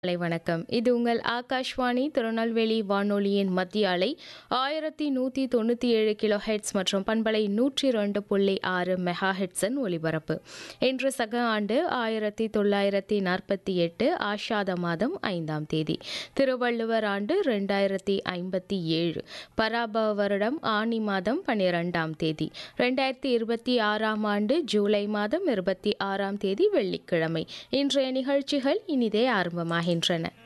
காலை வணக்கம் இது உங்கள் ஆகாஷ்வாணி திருநெல்வேலி வானொலியின் மத்திய அலை ஆயிரத்தி நூற்றி தொண்ணூற்றி ஏழு கிலோ ஹெட்ஸ் மற்றும் பண்பலை நூற்றி ரெண்டு புள்ளி ஆறு மெகா ஹெட்ஸின் ஒலிபரப்பு இன்று சக ஆண்டு ஆயிரத்தி தொள்ளாயிரத்தி நாற்பத்தி எட்டு ஆஷாத மாதம் ஐந்தாம் தேதி திருவள்ளுவர் ஆண்டு ரெண்டாயிரத்தி ஐம்பத்தி ஏழு பராப வருடம் ஆனி மாதம் பன்னிரெண்டாம் தேதி ரெண்டாயிரத்தி இருபத்தி ஆறாம் ஆண்டு ஜூலை மாதம் இருபத்தி ஆறாம் தேதி வெள்ளிக்கிழமை இன்றைய நிகழ்ச்சிகள் இனிதே ஆரம்பமாகின்றன